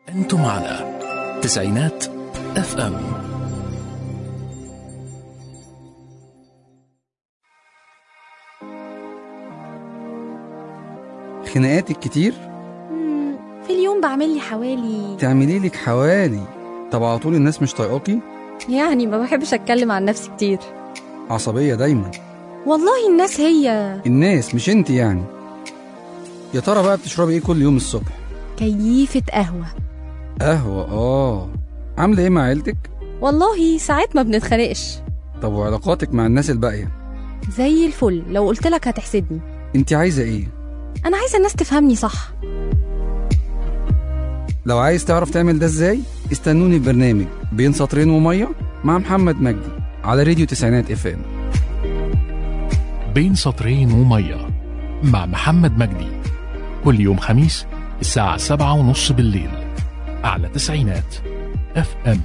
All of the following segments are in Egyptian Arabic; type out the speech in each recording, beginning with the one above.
أنتم على تسعينات اف ام خناقاتك كتير مم، في اليوم بعمل لي حوالي تعملي لك حوالي طب على طول الناس مش طايقاكي يعني ما بحبش اتكلم عن نفسي كتير عصبية دايما والله الناس هي الناس مش انت يعني يا ترى بقى بتشربي ايه كل يوم الصبح كيفة قهوة قهوة اه عاملة ايه مع عيلتك والله ساعات ما بنتخانقش طب وعلاقاتك مع الناس الباقية زي الفل لو قلت لك هتحسدني انت عايزة ايه انا عايزة الناس تفهمني صح لو عايز تعرف تعمل ده ازاي استنوني في برنامج بين سطرين ومية مع محمد مجدي على راديو تسعينات اف ام بين سطرين ومية مع محمد مجدي كل يوم خميس الساعة سبعة ونص بالليل على تسعينات اف ام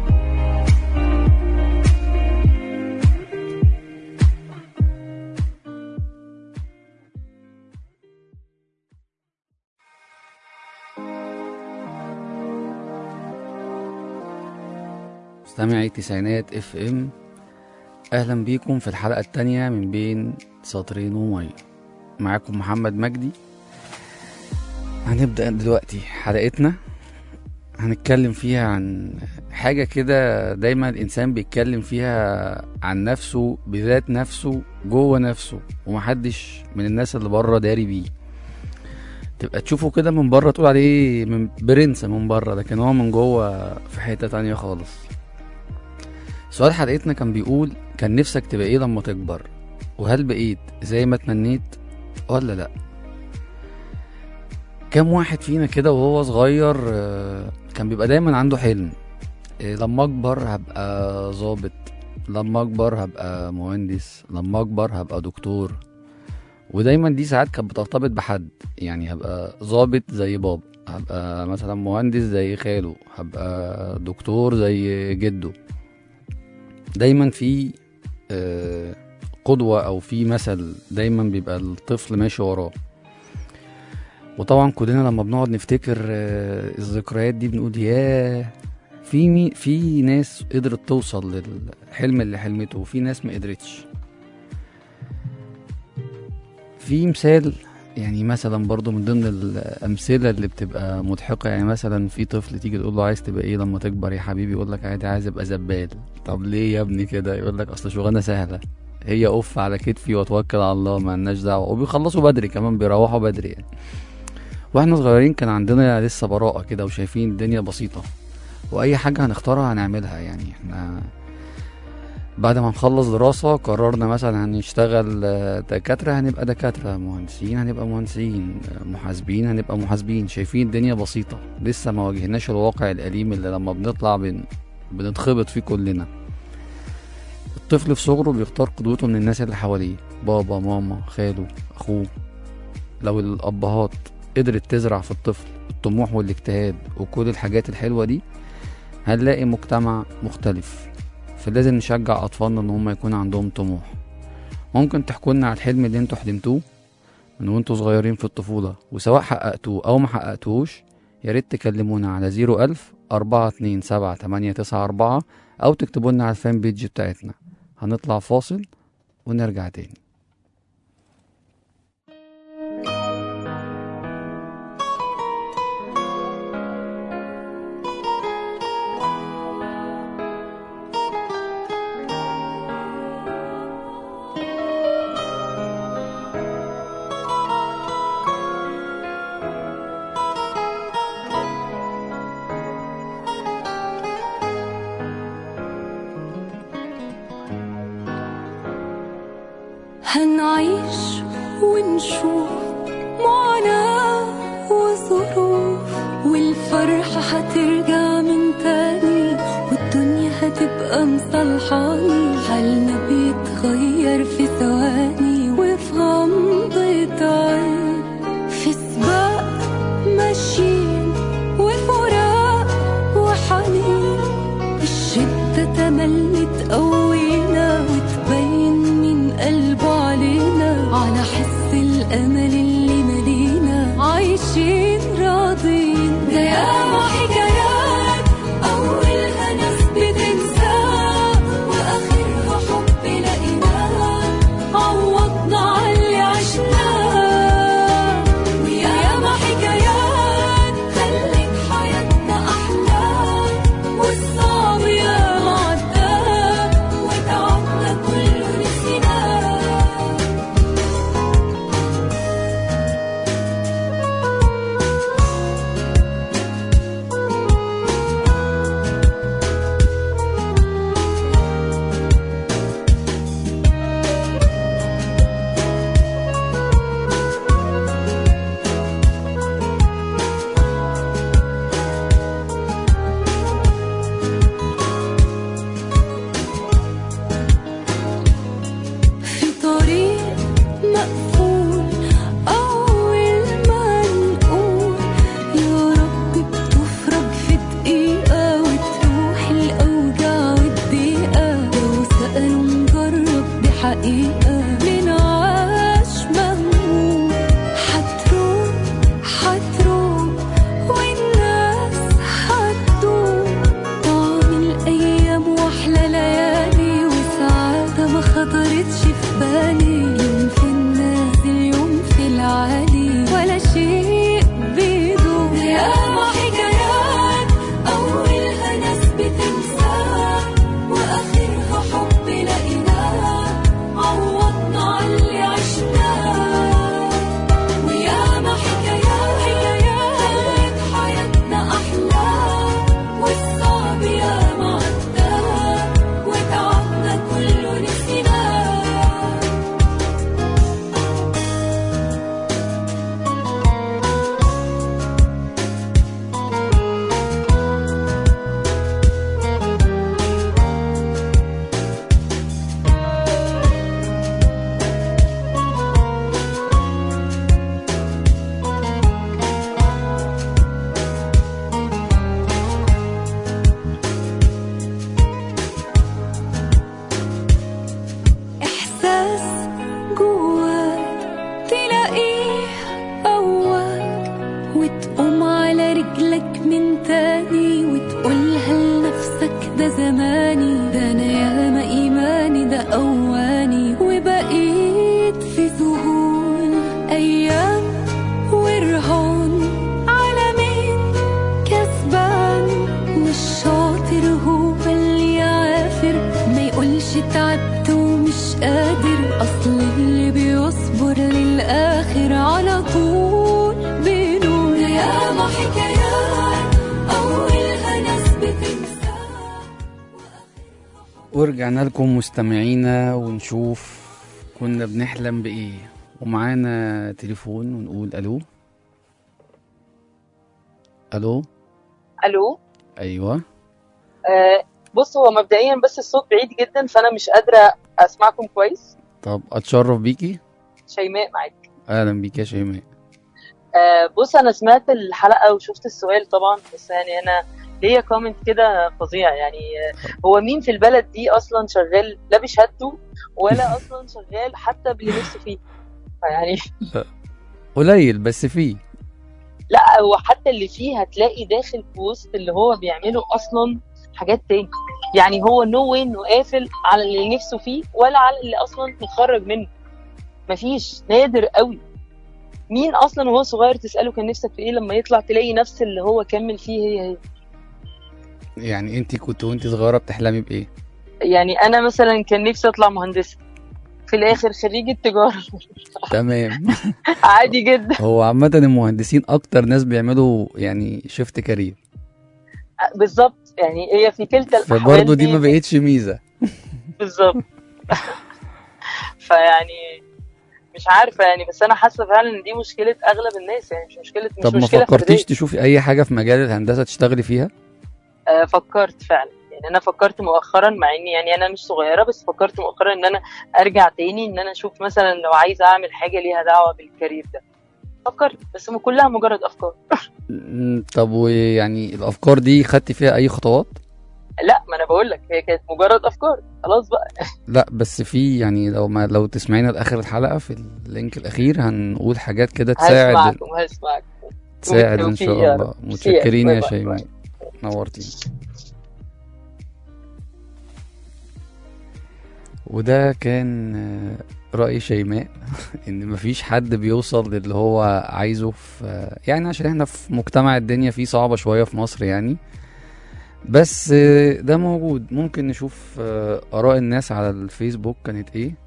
مستمعي تسعينات اف ام اهلا بيكم في الحلقة التانية من بين سطرين ومية معاكم محمد مجدي هنبدأ دلوقتي حلقتنا هنتكلم فيها عن حاجة كده دايما الإنسان بيتكلم فيها عن نفسه بذات نفسه جوه نفسه ومحدش من الناس اللي بره داري بيه تبقى تشوفه كده من بره تقول عليه من برنس من بره لكن هو من جوه في حتة تانية خالص سؤال حلقتنا كان بيقول كان نفسك تبقى ايه لما تكبر وهل بقيت زي ما تمنيت ولا لا كام واحد فينا كده وهو صغير آه، كان بيبقى دايما عنده حلم إيه، لما اكبر هبقى ظابط لما اكبر هبقى مهندس لما اكبر هبقى دكتور ودايما دي ساعات كانت بترتبط بحد يعني هبقى ظابط زي بابا هبقى مثلا مهندس زي خاله هبقى دكتور زي جده دايما في آه، قدوة أو في مثل دايما بيبقى الطفل ماشي وراه وطبعا كلنا لما بنقعد نفتكر آه، الذكريات دي بنقول ياه في مي في ناس قدرت توصل للحلم اللي حلمته وفي ناس ما قدرتش في مثال يعني مثلا برضو من ضمن الأمثلة اللي بتبقى مضحكة يعني مثلا في طفل تيجي تقول له عايز تبقى ايه لما تكبر يا حبيبي يقول لك عادي عايز ابقى زبال طب ليه يا ابني كده يقول لك اصل شغلانة سهلة هي اوف على كتفي واتوكل على الله ما لناش دعوة وبيخلصوا بدري كمان بيروحوا بدري يعني واحنا صغيرين كان عندنا لسه براءة كده وشايفين الدنيا بسيطة واي حاجة هنختارها هنعملها يعني احنا بعد ما نخلص دراسة قررنا مثلا هنشتغل آه، دكاترة هنبقى دكاترة مهندسين هنبقى مهندسين آه، محاسبين هنبقى محاسبين شايفين الدنيا بسيطة لسه ما واجهناش الواقع الأليم اللي لما بنطلع بن... بنتخبط فيه كلنا الطفل في صغره بيختار قدوته من الناس اللي حواليه بابا ماما خاله أخوه لو الأبهات قدرت تزرع في الطفل الطموح والاجتهاد وكل الحاجات الحلوة دي هنلاقي مجتمع مختلف فلازم نشجع أطفالنا إن هم يكون عندهم طموح ممكن تحكوا لنا على الحلم اللي انتوا حلمتوه من وانتوا صغيرين في الطفولة وسواء حققتوه أو ما حققتوهوش يا ريت تكلمونا على زيرو ألف أربعة اتنين سبعة تمانية تسعة أربعة أو تكتبوا لنا على الفان بيج بتاعتنا هنطلع فاصل ونرجع تاني هنعيش ونشوف معاناة وظروف والفرحة هترجع من تاني والدنيا هتبقى مصلحاني حالنا بيتغير في ثواني وفي غمضة عين في سباق ماشيين وفراق وحنين الشدة تملي تقوينا وتبين من قلبه علينا على حس الأمل اللي ملينا عايشين راضين ده ياما حكايات وتقوم على رجلك من تاني وتقولها لنفسك ده زماني ده انا ياما ايماني ده اواني وبقيت في ذهول ايام ورهان على مين كسبان مش شاطر هو اللي يعافر ما يقولش تعبت ومش قادر اصل اللي بيصبر للاخر على طول بينور ياما حكايات اولها ناس بتنسى ورجعنا لكم مستمعينا ونشوف كنا بنحلم بإيه ومعانا تليفون ونقول ألو ألو الو أيوة آه بص هو مبدئيا بس الصوت بعيد جدا فانا مش قادره اسمعكم كويس طب أتشرف بيكي شيماء معاك أهلا بيكي يا شيماء آه بص انا سمعت الحلقه وشفت السؤال طبعا بس يعني انا ليا كومنت كده فظيع يعني آه هو مين في البلد دي اصلا شغال لا بشهادته ولا اصلا شغال حتى باللي نفسه فيه فيعني قليل بس فيه لا هو حتى اللي فيه هتلاقي داخل في وسط اللي هو بيعمله اصلا حاجات تاني يعني هو نو واي انه قافل على اللي نفسه فيه ولا على اللي اصلا متخرج منه مفيش نادر قوي مين اصلا وهو صغير تساله كان نفسك في ايه لما يطلع تلاقي نفس اللي هو كمل فيه هي هي يعني انت كنت وانت صغيرة بتحلمي بإيه يعني انا مثلا كان نفسي اطلع مهندسه في الاخر خريجة تجاره تمام عادي جدا هو عامة المهندسين أكتر ناس بيعملوا يعني شيفت كارير بالظبط يعني هي في كلتا الاحوال فبرضه دي ما بقتش ميزة بالظبط فيعني مش عارفه يعني بس انا حاسه فعلا ان دي مشكله اغلب الناس يعني مش مشكله مش طب ما مشكله فكرتيش فردية. تشوفي أي حاجة في مجال الهندسة تشتغلي فيها آه فكرت فعلا يعني انا فكرت مؤخرا مع اني يعني انا مش صغيره بس فكرت مؤخرا ان انا ارجع تاني ان انا اشوف مثلا لو عايزه اعمل حاجه ليها دعوه بالكارير ده فكرت بس م- كلها مجرد افكار م، طب ويعني الأفكار دي خدتي فيها أي خطوات لا ما انا بقول لك هي كانت مجرد افكار خلاص بقى لا بس في يعني لو ما لو تسمعينا لاخر الحلقه في اللينك الاخير هنقول حاجات كده تساعد هسمعكم هسمعكم تساعد ان وبالتوفيق شاء يا الله رب. متشكرين باي يا باي. شيماء نورتينا وده كان آه، رأي شيماء ان مفيش حد بيوصل للي هو عايزه في يعني عشان احنا في مجتمع الدنيا فيه صعبة شوية في مصر يعني بس آه، ده موجود ممكن نشوف آه، آراء الناس على الفيسبوك كانت ايه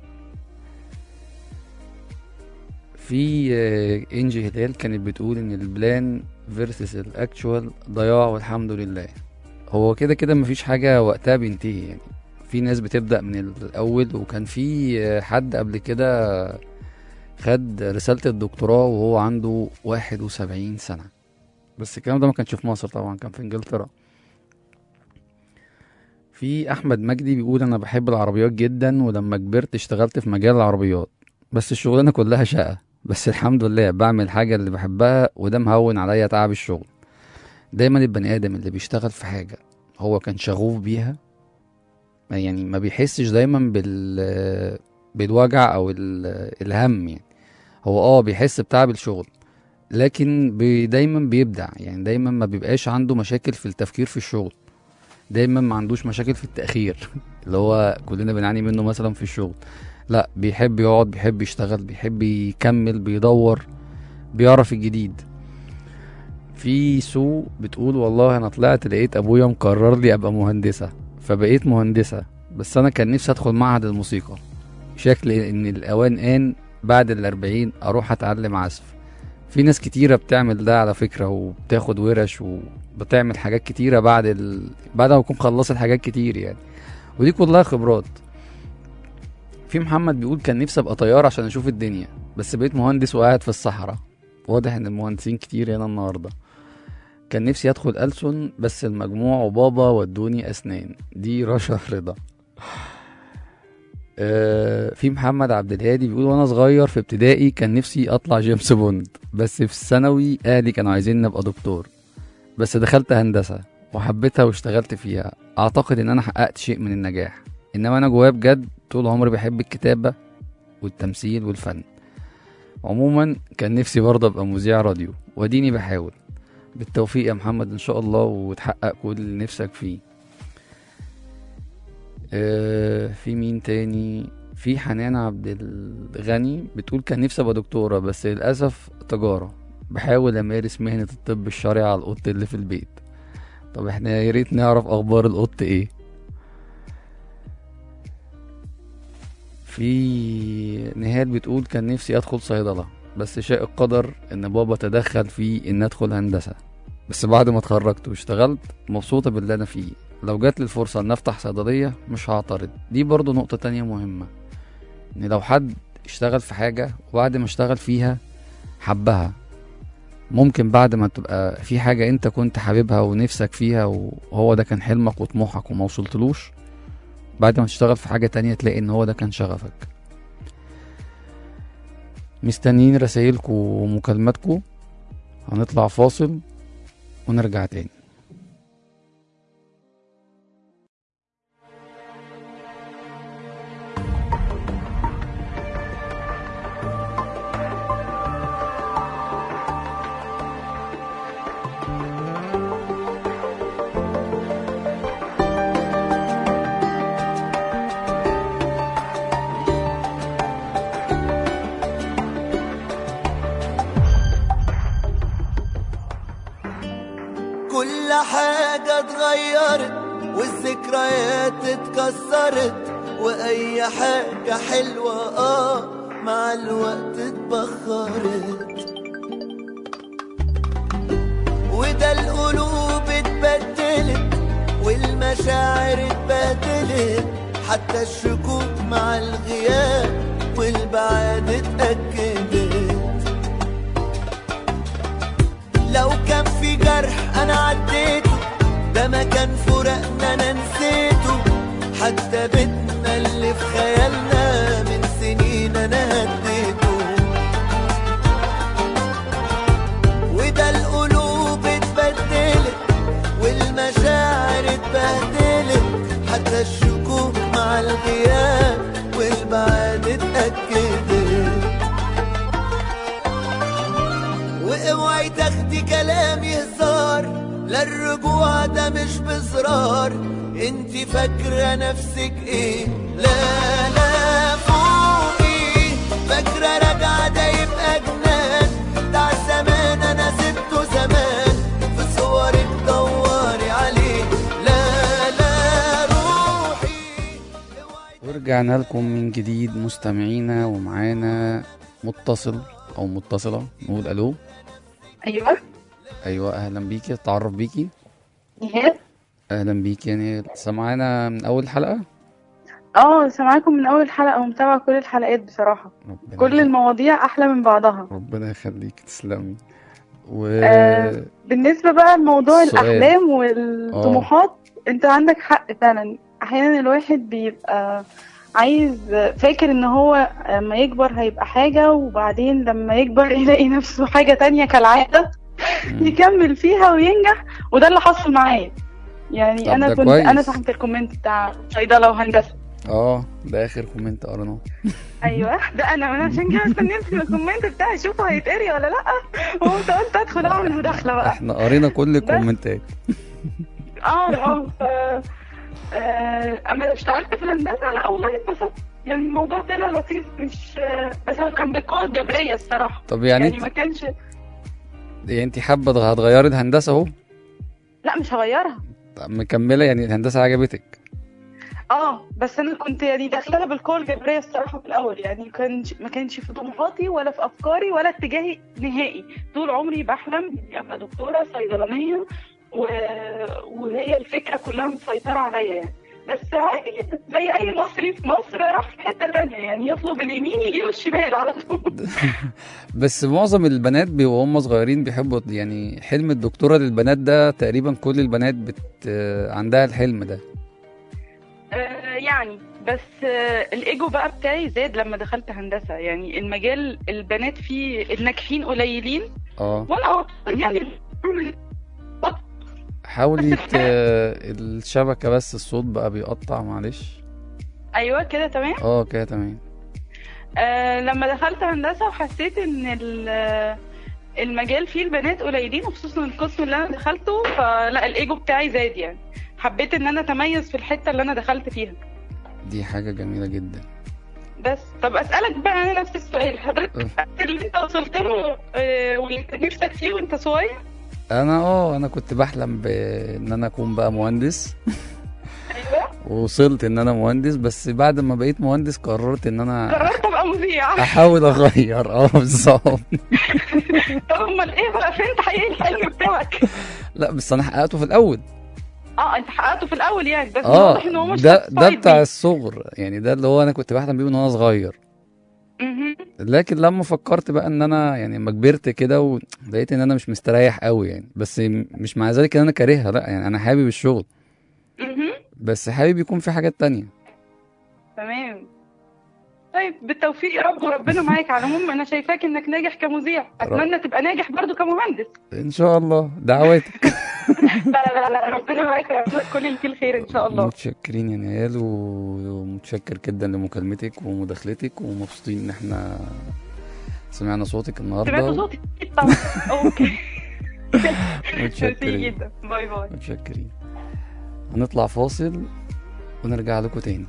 في آه، انجي هلال كانت بتقول ان البلان فيرسس الاكشوال ضياع والحمد لله هو كده كده مفيش حاجة وقتها بينتهي يعني في ناس بتبدأ من الأول وكان في آه، حد قبل كده خد رسالة الدكتوراه وهو عنده واحد وسبعين سنة بس الكلام ده ما كانش في مصر طبعا كان في انجلترا في أحمد مجدي بيقول أنا بحب العربيات جدا ولما كبرت اشتغلت في مجال العربيات بس الشغلانة كلها شقة بس الحمد لله بعمل حاجة اللي بحبها وده مهون عليا تعب الشغل دايما البني آدم اللي بيشتغل في حاجة هو كان شغوف بيها ما يعني ما بيحسش دايما بال بالوجع او ال- الهم يعني هو اه بيحس بتعب الشغل لكن بي دايما بيبدع يعني دايما ما بيبقاش عنده مشاكل في التفكير في الشغل دايما ما عندوش مشاكل في التأخير اللي هو كلنا بنعاني منه مثلا في الشغل لا بيحب يقعد بيحب يشتغل بيحب يكمل بيدور بيعرف الجديد في سو بتقول والله انا طلعت لقيت ابويا مقرر لي ابقى مهندسة فبقيت مهندسة بس انا كان نفسي ادخل معهد الموسيقى شكل ان الاوان ان بعد الاربعين اروح اتعلم عزف في ناس كتيرة بتعمل ده على فكرة وبتاخد ورش وبتعمل حاجات كتيرة بعد ال... بعد ما تكون خلصت حاجات كتير يعني ودي كلها خبرات في محمد بيقول كان نفسي ابقى طيار عشان اشوف الدنيا بس بقيت مهندس وقاعد في الصحراء واضح ان المهندسين كتير هنا النهارده كان نفسي ادخل ألسن بس المجموع وبابا ودوني اسنان دي رشا رضا آه، في محمد عبد الهادي بيقول وانا صغير في ابتدائي كان نفسي اطلع جيمس بوند بس في الثانوي اهلي كانوا عايزين ابقى دكتور بس دخلت هندسه وحبيتها واشتغلت فيها اعتقد ان انا حققت شيء من النجاح انما انا جوايا بجد طول عمري بحب الكتابه والتمثيل والفن عموما كان نفسي برضه ابقى مذيع راديو واديني بحاول بالتوفيق يا محمد ان شاء الله وتحقق كل اللي نفسك فيه آه في مين تاني في حنان عبد الغني بتقول كان نفسي ابقى دكتورة بس للأسف تجارة بحاول امارس مهنة الطب الشرعي على القط اللي في البيت طب احنا يا ريت نعرف اخبار القط ايه في نهاد بتقول كان نفسي ادخل صيدلة بس شاء القدر ان بابا تدخل في ان ادخل هندسة بس بعد ما اتخرجت واشتغلت مبسوطة باللي انا فيه لو جات لي الفرصة ان افتح صيدلية مش هعترض دي برضو نقطة تانية مهمة ان لو حد اشتغل في حاجة وبعد ما اشتغل فيها حبها ممكن بعد ما تبقى في حاجة انت كنت حاببها ونفسك فيها وهو ده كان حلمك وطموحك وما وصلتلوش بعد ما تشتغل في حاجة تانية تلاقي ان هو ده كان شغفك مستنيين رسايلكم ومكالماتكم هنطلع فاصل ونرجع تاني كل حاجة اتغيرت والذكريات اتكسرت وأي حاجة حلوة اه مع الوقت اتبخرت وده القلوب اتبدلت والمشاعر اتبدلت حتى الشكوك مع الغياب والبعاد اتأكدت لو كان في جرح انا عديته ده ما كان فراقنا انا نسيته حتى بيتنا اللي في خيالنا من سنين انا هديته وده القلوب اتبدلت والمشاعر اتبهدلت حتى الشكوك مع الغياب والبعد اتأكدت واوعي تاخدي كلامي هزار لا الرجوع ده مش بزرار انتي فاكرة نفسك ايه لا لا فوقي فاكرة راجعة ده يبقى جنان بتاع زمان انا سبته زمان في صورك دوري عليه لا لا روحي اوعي ورجعنا لكم من جديد مستمعينا ومعانا متصل او متصلة نقول الو ايوه ايوه اهلا بيكي اتعرف بيكي نهاد اهلا بيكي يعني سمعانا من اول حلقة اه سامعاكم من اول حلقه ومتابعه كل الحلقات بصراحه ربنا كل المواضيع احلى من بعضها ربنا يخليك تسلمي و آه، بالنسبه بقى لموضوع سؤال. الاحلام والطموحات انت عندك حق فعلا احيانا الواحد بيبقى عايز فاكر ان هو لما يكبر هيبقى حاجه وبعدين لما يكبر يلاقي نفسه حاجه تانية كالعاده مم. يكمل فيها وينجح وده اللي حصل معايا يعني طب انا ده كنت كويس. انا تحت الكومنت بتاع صيدله وهندسه اه ده اخر كومنت قرناه ايوه ده انا انا عشان كده استنيت في الكومنت بتاعي اشوفه هيتقري ولا لا وقمت قلت ادخل اعمل مداخله بقى احنا قرينا كل الكومنتات اه اه ف آه، اما اشتغلت في الهندسه لا والله اتبسطت يعني الموضوع طلع لطيف مش آه، بس هو كان بالقوه الجبريه الصراحه طب يعني يعني انت ما كانش يعني انت حابه تغ- هتغيري الهندسه اهو لا مش هغيرها طب مكمله يعني الهندسه عجبتك اه بس انا كنت يعني داخلها بالقوه الجبريه الصراحه في الاول يعني كانش ما كانش في طموحاتي ولا في افكاري ولا اتجاهي نهائي طول عمري بحلم اني ابقى دكتوره صيدلانيه و... وهي الفكره كلها مسيطره عليا يعني بس عادي جدا زي اي مصري في مصر راح في حته تانية يعني يطلب اليمين يجي له الشمال على طول بس معظم البنات بيبقوا هم صغيرين بيحبوا يعني حلم الدكتوره للبنات ده تقريبا كل البنات بت عندها الحلم ده آه، يعني بس آه، الايجو بقى بتاعي زاد لما دخلت هندسه يعني المجال البنات فيه الناجحين قليلين اه وانا يعني حاولي ت... الشبكه بس الصوت بقى بيقطع معلش ايوه كده تمام اه كده تمام آه لما دخلت هندسه وحسيت ان ال المجال فيه البنات قليلين وخصوصا القسم اللي انا دخلته فلا الايجو بتاعي زاد يعني حبيت ان انا اتميز في الحته اللي انا دخلت فيها دي حاجه جميله جدا بس طب اسالك بقى انا نفس السؤال حضرتك اللي انت وصلت له آه، واللي انت نفسك فيه وانت صغير انا اه انا كنت بحلم بان انا اكون بقى مهندس ايوه ووصلت ان انا مهندس بس بعد ما بقيت مهندس قررت ان انا قررت ابقى مذيع احاول اغير اه بالظبط طب امال ايه بقى فين تحقيق الحلم بتاعك لا بس انا حققته في الاول اه انت حققته في الاول يعني بس اه واضح ان هو مش ده ده satisfied بتاع بيه. الصغر يعني ده اللي هو انا كنت بحلم بيه من وانا صغير مهم. لكن لما فكرت بقى ان انا يعني لما كبرت كده ولقيت ان انا مش مستريح قوي يعني بس م- مش مع ذلك ان انا كارهها لا يعني انا حابب الشغل مهم. بس حابب يكون في حاجات تانية تمام طيب بالتوفيق يا رب وربنا معاك على العموم انا شايفاك انك ناجح كمذيع اتمنى تبقى ناجح برضو كمهندس ان شاء الله دعواتك لا لا لا ربنا معاك ويعمل لك كل اللي فيه الخير ان شاء الله متشكرين يا نيال و- ومتشكر جدا لمكالمتك ومداخلتك ومبسوطين ان احنا سمعنا صوتك سمعت النهارده صوتي طبعا اوكي ميرسي متشكرين جدا باي باي متشكرين هنطلع فاصل ونرجع لكم تاني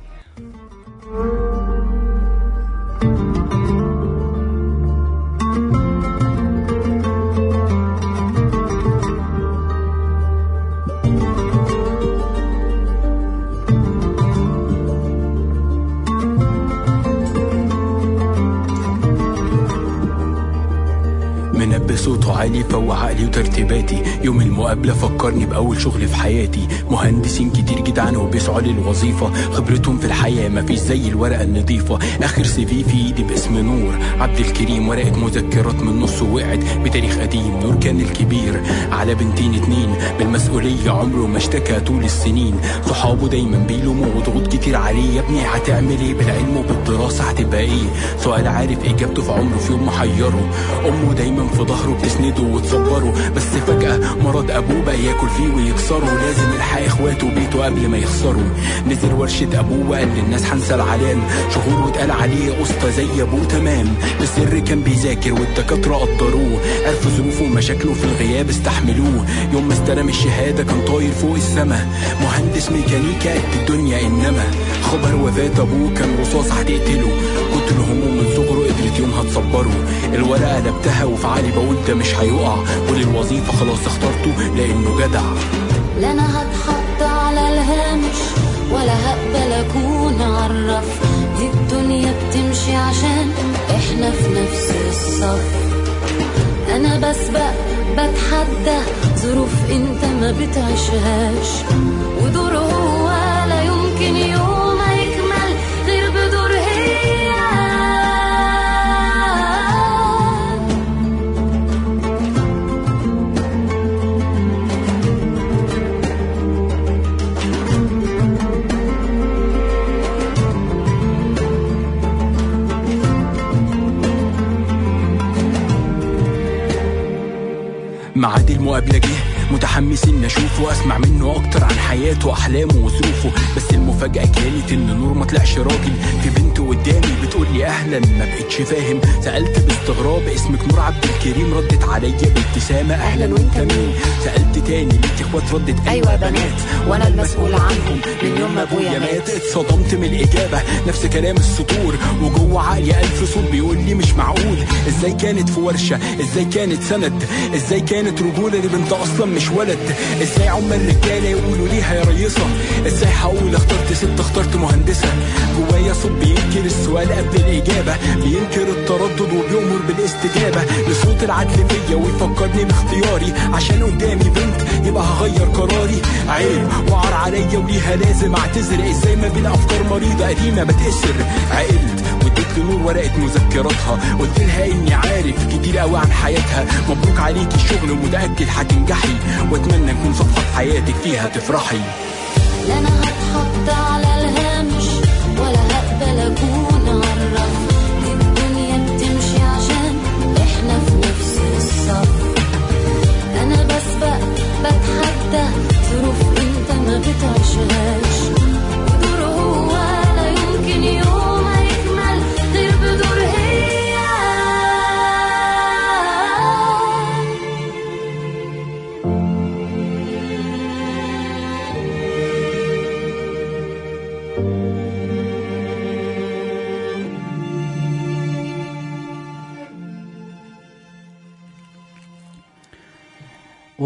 منبه صوته عالي فوق عقلي وترتيباتي يوم المقابلة فكرني بأول شغل في حياتي مهندسين كتير جدعان وبيسعوا للوظيفة خبرتهم في الحياة مفيش زي الورقة النظيفة آخر سي في في إيدي باسم نور عبد الكريم ورقة مذكرات من نص وقعت بتاريخ قديم نور كان الكبير على بنتين اتنين بالمسؤولية عمره ما اشتكى طول السنين صحابه دايما بيلوموا وضغوط كتير عليه يا ابني هتعمل ايه بالعلم وبالدراسة هتبقى ايه سؤال عارف اجابته في عمره في يوم محيره امه دايما في ظهره بتسنده وتصبره بس فجأة مرض ابوه بقى ياكل فيه ويكسره لازم يلحق اخواته وبيته قبل ما يخسروا نزل ورشة ابوه وقال للناس هنسى العلام شهور واتقال عليه اسطى زي ابوه تمام بالسر كان بيذاكر والدكاترة قدروه عرفوا ظروفه ومشاكله في الغياب استحملوه يوم ما استلم الشهادة كان طاير فوق السما مهندس ميكانيكا قد الدنيا انما خبر وفاة ابوه كان رصاص هتقتله كتر هموم من صغره قدرت يومها تصبره الورقة قلبتها وفي عقلي بقول ده مش هيقع وللوظيفة خلاص اخترته لانه جدع لا انا هتحط على الهامش ولا هقبل اكون عرف دي الدنيا بتمشي عشان احنا في نفس الصف انا بسبق بتحدى ظروف انت ما بتعيشهاش ودور هو لا يمكن يوم يكمل غير بدور هي ميعاد المقابلة جه متحمس اني اشوفه واسمع منه اكتر عن حياته واحلامه وظروفه بس المفاجأة كانت ان نور ما طلعش راجل في بنت قدامي بتقول لي اهلا ما بقتش فاهم سألت باستغراب اسمك نور عبد الكريم ردت عليا بابتسامة اهلا وانت مين سألت تاني ليك اخوات ردت ايوه بنات وانا المسؤول عنهم من يوم ما ابويا مات اتصدمت من الاجابة نفس كلام السطور وجوه عقلي الف صوت بيقول لي مش معقول ازاي كانت في ورشة ازاي كانت سند ازاي كانت رجولة لبنت اصلا مش ولد ازاي عم الرجالة يقولوا ليها يا ريصة ازاي هقول اخترت ست اخترت مهندسة جوايا صوت بينكر السؤال قبل الاجابة بينكر التردد وبيؤمر بالاستجابة لصوت العدل فيا ويفكرني باختياري عشان قدامي بنت يبقى هغير قراري عيب وعار عليا وليها لازم اعتذر ازاي ما بين افكار مريضة قديمة بتأسر عقلت واديت لنور ورقة مذكراتها قلت لها اني عارف كتير قوي عن حياتها مبروك عليكي الشغل ومتأكد هتنجحي واتمنى نكون صفحة حياتك فيها تفرحي لا انا هتحط على الهامش ولا هقبل اكون عرف دي الدنيا بتمشي عشان احنا في نفس الصف انا بسبق بتحدى ظروف انت ما بتعيشهاش ودور هو لا يمكن يوم يكمل غير بدور هي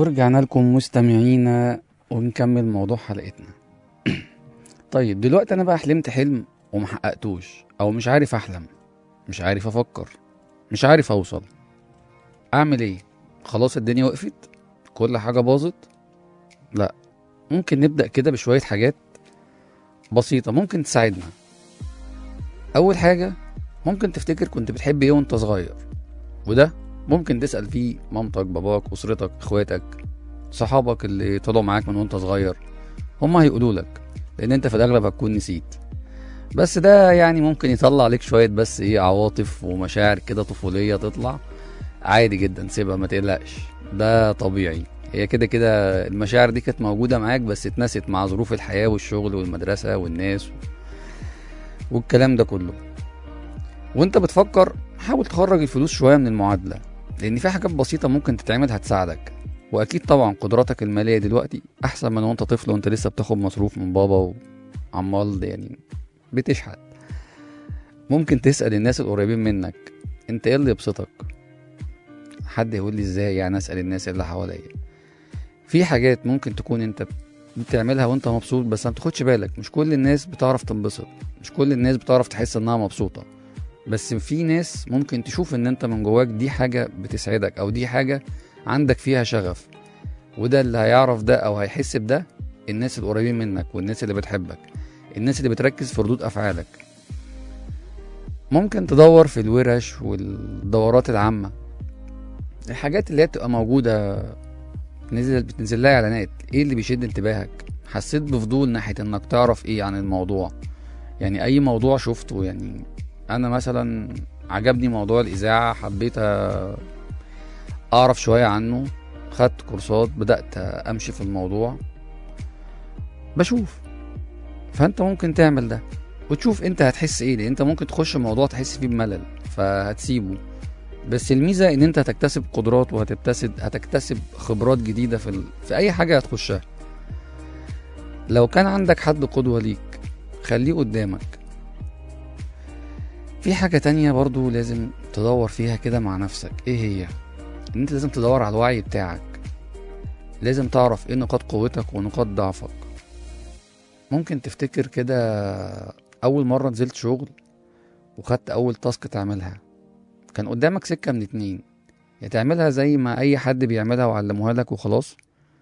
ورجعنا لكم مستمعينا ونكمل موضوع حلقتنا طيب دلوقتي انا بقى حلمت حلم ومحققتوش او مش عارف احلم مش عارف افكر مش عارف اوصل اعمل ايه خلاص الدنيا وقفت كل حاجة باظت لا ممكن نبدأ كده بشوية حاجات بسيطة ممكن تساعدنا أول حاجة ممكن تفتكر كنت بتحب ايه وانت صغير وده ممكن تسأل فيه مامتك باباك أسرتك اخواتك صحابك اللي طلعوا معاك من وانت صغير هما هيقولوا لك لأن انت في الأغلب هتكون نسيت بس ده يعني ممكن يطلع عليك شوية بس ايه عواطف ومشاعر كده طفولية تطلع عادي جدا سيبها ما تقلقش ده طبيعي هي كده كده المشاعر دي كانت موجودة معاك بس اتنست مع ظروف الحياة والشغل والمدرسة والناس والكلام ده كله وانت بتفكر حاول تخرج الفلوس شوية من المعادلة لأن في حاجات بسيطة ممكن تتعمل هتساعدك وأكيد طبعا قدراتك المالية دلوقتي أحسن من وانت طفل وانت لسه بتاخد مصروف من بابا وعمال يعني بتشحت ممكن تسأل الناس القريبين منك انت ايه اللي يبسطك حد يقول لي ازاي يعني اسأل الناس اللي حواليا في حاجات ممكن تكون انت بتعملها وانت مبسوط بس ما بتاخدش بالك مش كل الناس بتعرف تنبسط مش كل الناس بتعرف تحس انها مبسوطة بس في ناس ممكن تشوف ان انت من جواك دي حاجة بتسعدك او دي حاجة عندك فيها شغف وده اللي هيعرف ده او هيحس بده الناس القريبين منك والناس اللي بتحبك الناس اللي بتركز في ردود افعالك ممكن تدور في الورش والدورات العامة الحاجات اللي هي بتبقى موجودة نزل بتنزل لها اعلانات ايه اللي بيشد انتباهك حسيت بفضول ناحية انك تعرف ايه عن الموضوع يعني اي موضوع شفته يعني انا مثلا عجبني موضوع الاذاعة حبيت أ- اعرف شوية عنه خدت كورسات بدأت امشي في الموضوع بشوف فانت ممكن تعمل ده وتشوف انت هتحس ايه لان انت ممكن تخش موضوع تحس فيه بملل فهتسيبه بس الميزه ان انت هتكتسب قدرات وهتكتسب هتكتسب خبرات جديده في ال... في اي حاجه هتخشها لو كان عندك حد قدوه ليك خليه قدامك في حاجه تانية برضو لازم تدور فيها كده مع نفسك ايه هي ان انت لازم تدور على الوعي بتاعك لازم تعرف ايه نقاط قوتك ونقاط ضعفك ممكن تفتكر كده اول مره نزلت شغل وخدت اول تاسك تعملها كان قدامك سكه من اتنين يا تعملها زي ما اي حد بيعملها وعلموها لك وخلاص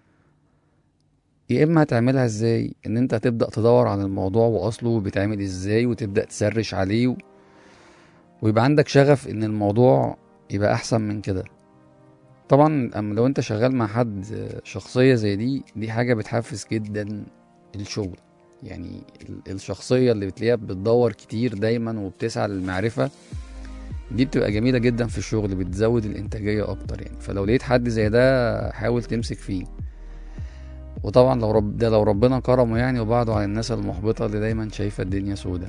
يا اما هتعملها ازاي ان انت هتبدا تدور عن الموضوع واصله بيتعمل ازاي وتبدا تسرش عليه و... ويبقى عندك شغف ان الموضوع يبقى احسن من كده طبعا أما لو انت شغال مع حد شخصية زي دي دي حاجة بتحفز جدا الشغل يعني ال- الشخصية اللي بتلاقيها بتدور كتير دايما وبتسعى للمعرفة دي بتبقى جميلة جدا في الشغل بتزود الإنتاجية أكتر يعني فلو لقيت حد زي ده حاول تمسك فيه وطبعا لو رب ده لو ربنا كرمه يعني وبعده عن الناس المحبطة اللي دايما شايفة الدنيا سودة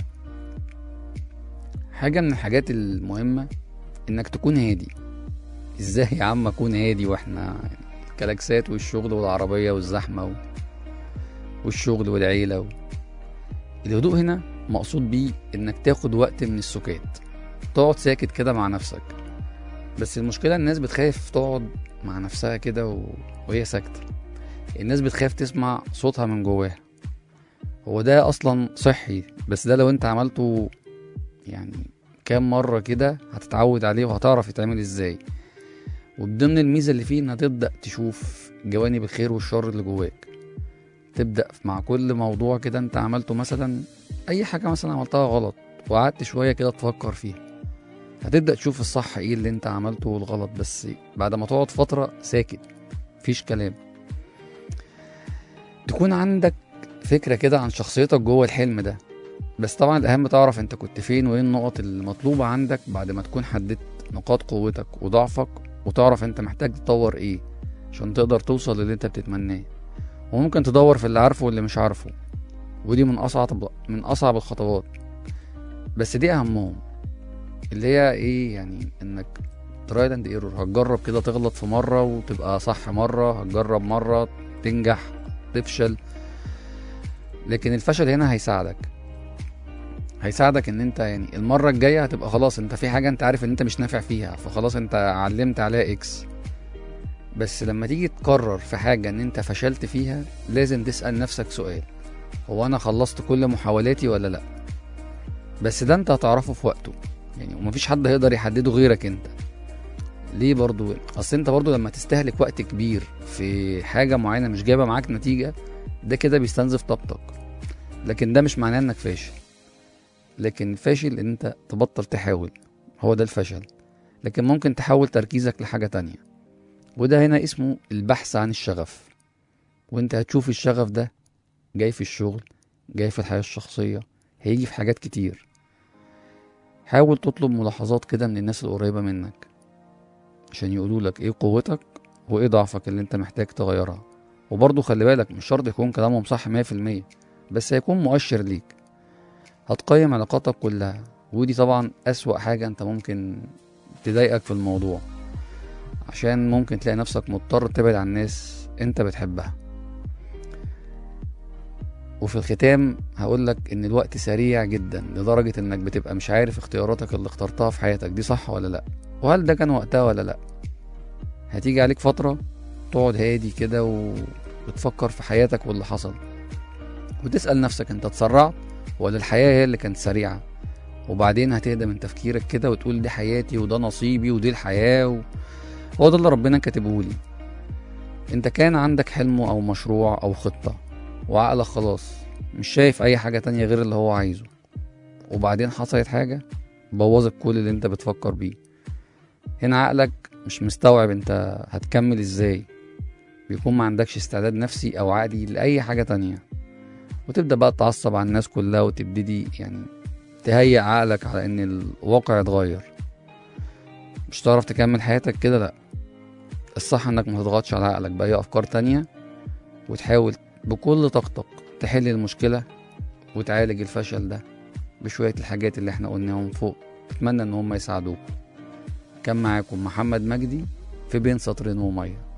حاجة من الحاجات المهمة إنك تكون هادي ازاي يا عم اكون هادي واحنا الكلاكسات والشغل والعربية والزحمة و... والشغل والعيلة و... الهدوء هنا مقصود بيه انك تاخد وقت من السكات تقعد ساكت كده مع نفسك بس المشكلة الناس بتخاف تقعد مع نفسها كده و... وهي ساكتة الناس بتخاف تسمع صوتها من جواها هو ده اصلا صحي بس ده لو انت عملته يعني كام مرة كده هتتعود عليه وهتعرف يتعمل ازاي وبضمن الميزة اللي فيه انها تبدأ تشوف جوانب الخير والشر اللي جواك تبدأ مع كل موضوع كده انت عملته مثلا اي حاجة مثلا عملتها غلط وقعدت شوية كده تفكر فيها هتبدأ تشوف الصح ايه اللي انت عملته والغلط بس بعد ما تقعد فترة ساكت مفيش كلام تكون عندك فكرة كده عن شخصيتك جوه الحلم ده بس طبعا الأهم تعرف انت كنت فين وايه النقط المطلوبة عندك بعد ما تكون حددت نقاط قوتك وضعفك وتعرف انت محتاج تطور ايه عشان تقدر توصل للي انت بتتمناه وممكن تدور في اللي عارفه واللي مش عارفه ودي من اصعب من اصعب الخطوات بس دي اهمهم اللي هي ايه يعني انك ترايل اند ايرور هتجرب كده تغلط في مره وتبقى صح مره هتجرب مره تنجح تفشل لكن الفشل هنا هيساعدك هيساعدك ان انت يعني المره الجايه هتبقى خلاص انت في حاجه انت عارف ان انت مش نافع فيها فخلاص انت علمت عليها اكس بس لما تيجي تقرر في حاجة ان انت فشلت فيها لازم تسأل نفسك سؤال هو انا خلصت كل محاولاتي ولا لا بس ده انت هتعرفه في وقته يعني ومفيش حد هيقدر يحدده غيرك انت ليه برضو اصل انت برضو لما تستهلك وقت كبير في حاجة معينة مش جايبة معاك نتيجة ده كده بيستنزف طاقتك لكن ده مش معناه انك فاشل لكن فاشل ان انت تبطل تحاول هو ده الفشل لكن ممكن تحول تركيزك لحاجة تانية وده هنا اسمه البحث عن الشغف وانت هتشوف الشغف ده جاي في الشغل جاي في الحياة الشخصية هيجي في حاجات كتير حاول تطلب ملاحظات كده من الناس القريبة منك عشان يقولوا لك ايه قوتك وايه ضعفك اللي انت محتاج تغيرها وبرضه خلي بالك مش شرط يكون كلامهم صح مية في المية بس هيكون مؤشر ليك هتقيم علاقاتك كلها ودي طبعا أسوأ حاجة انت ممكن تضايقك في الموضوع عشان ممكن تلاقي نفسك مضطر تبعد عن ناس انت بتحبها وفي الختام هقولك ان الوقت سريع جدا لدرجة انك بتبقى مش عارف اختياراتك اللي اخترتها في حياتك دي صح ولا لا وهل ده كان وقتها ولا لا هتيجي عليك فترة تقعد هادي كده و... وتفكر في حياتك واللي حصل وتسأل نفسك انت اتسرعت ولا الحياة هي اللي كانت سريعة وبعدين هتهدى من تفكيرك كده وتقول دي حياتي وده نصيبي ودي الحياة و... هو ده اللي ربنا كاتبهولي انت كان عندك حلم او مشروع او خطة وعقلك خلاص مش شايف اي حاجة تانية غير اللي هو عايزه وبعدين حصلت حاجة بوظت كل اللي انت بتفكر بيه هنا عقلك مش مستوعب انت هتكمل ازاي بيكون ما عندكش استعداد نفسي او عقلي لاي حاجة تانية وتبدأ بقى تعصب على الناس كلها وتبتدي يعني تهيئ عقلك على ان الواقع اتغير مش هتعرف تكمل حياتك كده لا الصح انك ما تضغطش على عقلك بأي افكار تانية وتحاول بكل طاقتك تحل المشكلة وتعالج الفشل ده بشوية الحاجات اللي احنا قلناهم فوق اتمنى ان هم يساعدوك كان معاكم محمد مجدي في بين سطرين وميه